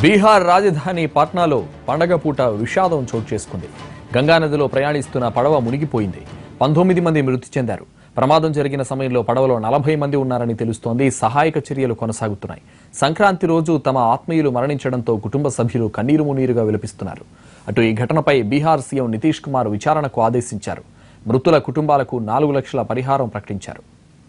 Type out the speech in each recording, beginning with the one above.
బీహార్ రాజధాని పాట్నాలో పండగ పూట విషాదం చోటు చేసుకుంది గంగానదిలో ప్రయాణిస్తున్న పడవ మునిగిపోయింది పంతొమ్మిది మంది మృతి చెందారు ప్రమాదం జరిగిన సమయంలో పడవలో నలభై మంది ఉన్నారని తెలుస్తోంది సహాయక చర్యలు కొనసాగుతున్నాయి సంక్రాంతి రోజు తమ ఆత్మీయులు మరణించడంతో కుటుంబ సభ్యులు కన్నీరు మునీరుగా విలపిస్తున్నారు అటు ఈ ఘటనపై బీహార్ సీఎం నితీష్ కుమార్ విచారణకు ఆదేశించారు మృతుల కుటుంబాలకు నాలుగు లక్షల పరిహారం ప్రకటించారు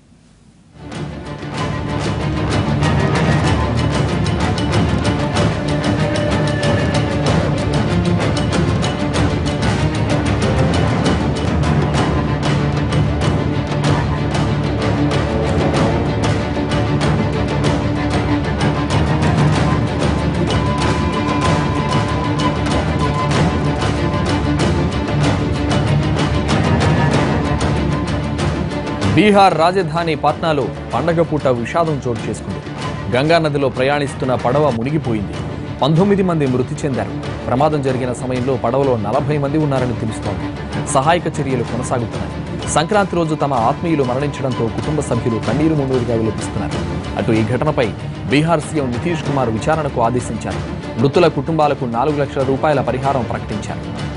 బీహార్ రాజధాని పాట్నాలో పండగ పూట విషాదం చోటు చేసుకుంది గంగా నదిలో ప్రయాణిస్తున్న పడవ మునిగిపోయింది పంతొమ్మిది మంది మృతి చెందారు ప్రమాదం జరిగిన సమయంలో పడవలో నలభై మంది ఉన్నారని తెలుస్తోంది సహాయక చర్యలు కొనసాగుతున్నాయి సంక్రాంతి రోజు తమ ఆత్మీయులు మరణించడంతో కుటుంబ సభ్యులు కన్నీరు మున్నూరుగా విలపిస్తున్నారు అటు ఈ ఘటనపై బీహార్ సీఎం నితీష్ కుమార్ విచారణకు ఆదేశించారు మృతుల కుటుంబాలకు నాలుగు లక్షల రూపాయల పరిహారం ప్రకటించారు